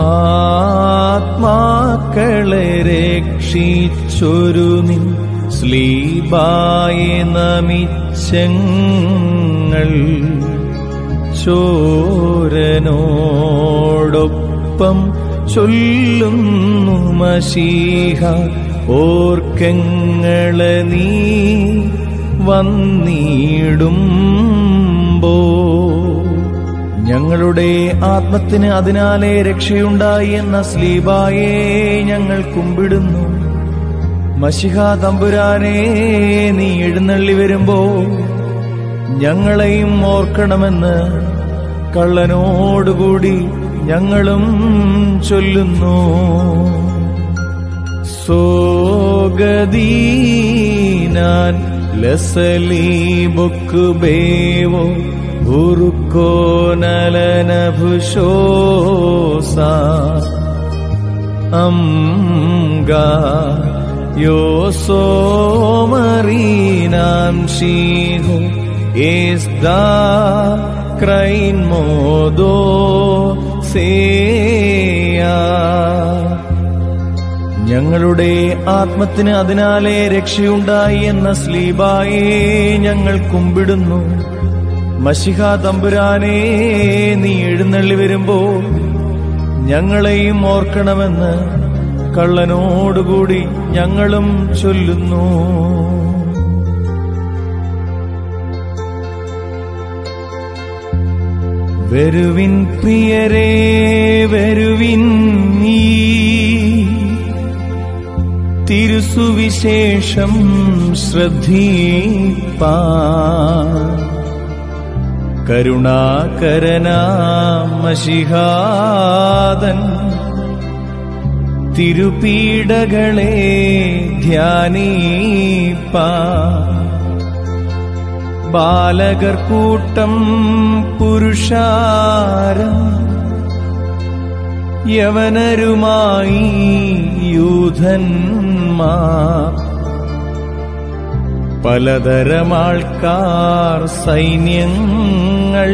ആത്മാക്കളെ രക്ഷിച്ചൊരു നിൻ സ്ലീബായെ നമിച്ചങ്ങൾ ചോരനോടൊപ്പം ചൊല്ലുന്നു മഷീഹ ഓർക്കങ്ങളെ നീ വന്നിടുമ്പോ ഞങ്ങളുടെ ആത്മത്തിന് അതിനാലെ രക്ഷയുണ്ടായി എന്ന സ്ലീബായെ ഞങ്ങൾ കുമ്പിടുന്നു മഷിഹ തമ്പുരാനെ നീ എഴുന്നള്ളി വരുമ്പോ ഞങ്ങളെയും ഓർക്കണമെന്ന് കള്ളനോടുകൂടി ഞങ്ങളും ചൊല്ലുന്നു സോഗദീനാൻ ലസലി ബുക്ക് ബേവോ ഉറുക്കോ നലനഭുഷോസ അംഗ യോസോമറീനാം ശീഹോ ഏസ്ദാ ക്രൈൻ മോദോ സേയാ ഞങ്ങളുടെ ആത്മത്തിന് അതിനാലെ രക്ഷയുണ്ടായി എന്ന സ്ലീബായെ ഞങ്ങൾ കുമ്പിടുന്നു മഷിഹ തമ്പുരാനെ നീ എഴുന്നള്ളി വരുമ്പോ ഞങ്ങളെയും ഓർക്കണമെന്ന് കള്ളനോടുകൂടി ഞങ്ങളും ചൊല്ലുന്നു വരുവിൻ പ്രിയരേ വരുവിൻ നീ തിരുസുവിശേഷം ശ്രദ്ധീപ്പാ കരുണാകരനാമശിഹാദൻ തിരുപീഡകളെ ധ്യാനീപ്പാ ബാലകർ കൂട്ടം പുരുഷാരം യവനരുമായി യൂഥന്മാർ പലതരമാൾക്കാർ സൈന്യങ്ങൾ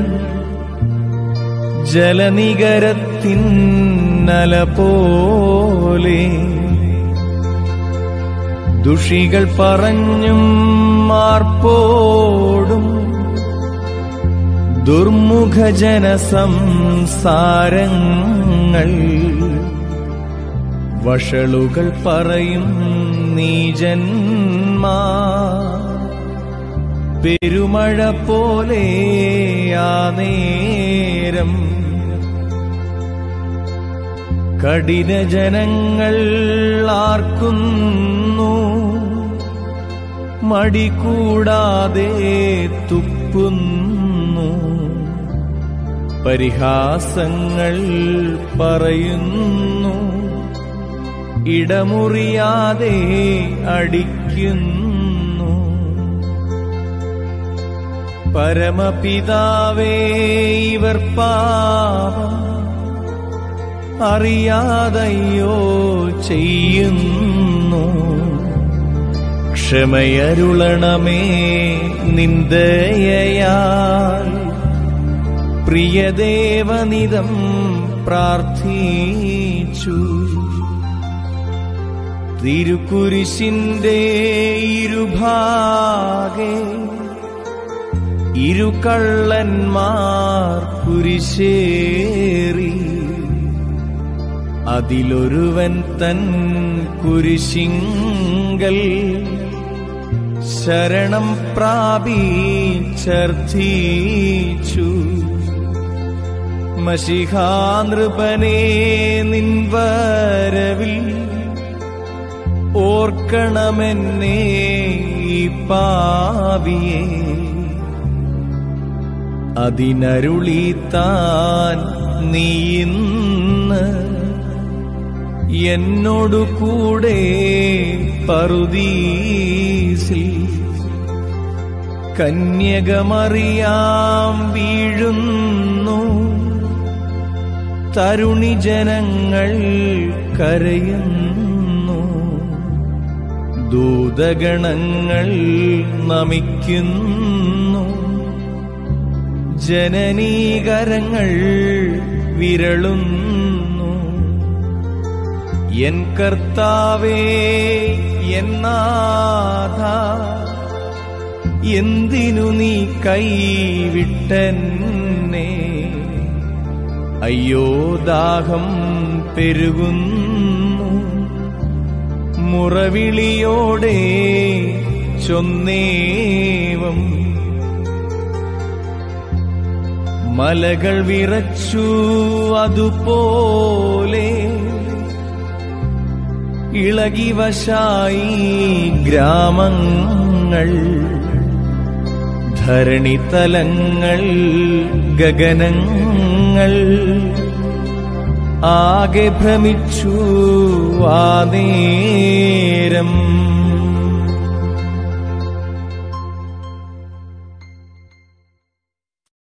ജലനികരത്തിന്നല പോലെ ദുഷികൾ പറഞ്ഞും മാർപ്പോടും ദുർമുഖജനസംസാരങ്ങൾ വഷളുകൾ പറയും നീജന്മാ പെരുമഴ പോലെ ആ നേരം കഠിന ജനങ്ങൾ ആർക്കുന്നു മടി കൂടാതെ തുപ്പുന്നു പരിഹാസങ്ങൾ പറയുന്നു ഇടമുറിയാതെ അടിക്കുന്നു പരമപിതാവേ ഇവർ പാപം അറിയാതയ്യോ ചെയ്യുന്നു ക്ഷമയരുളണമേ നിന്ദയാൽ പ്രിയദേവനിതം പ്രാർത്ഥിച്ചു തിരുക്കുരിശിന്റെ ഇരുഭാഗെ ഇരുകള്ളന്മാർ കുരിശേറി അതിലൊരുവൻ തൻ കുരിശിങ്കൽ ശരണം പ്രാപിച്ചർത്ഥിച്ചു മഷിഹാനൃപനെ നിൻവരവിൽ ഓർക്കണമെന്നേ ഈ പാവിയെ അതിനരുളിത്താൻ നീ ഇന്ന് എന്നോടു കൂടെ പറുദീസിൽ കന്യകമറിയാം വീഴുന്നു തരുണി ജനങ്ങൾ കരയുന്നു ദൂതഗണങ്ങൾ നമിക്കുന്നു ജനനീകരങ്ങൾ വിരളുന്നു എൻ കർത്താവേ എന്നാഥ എന്തിനു നീ കൈവിട്ടെന്നെ അയ്യോ ദാഹം പെരുകുന്നു മുറവിളിയോടെ ചൊന്നേവം മലകൾ വിറച്ചു അതുപോലെ ഇളകി വശായി ഗ്രാമങ്ങൾ ധരണിതലങ്ങൾ ഗഗനങ്ങൾ ആകെ ഭ്രമിച്ചു ആ നേരം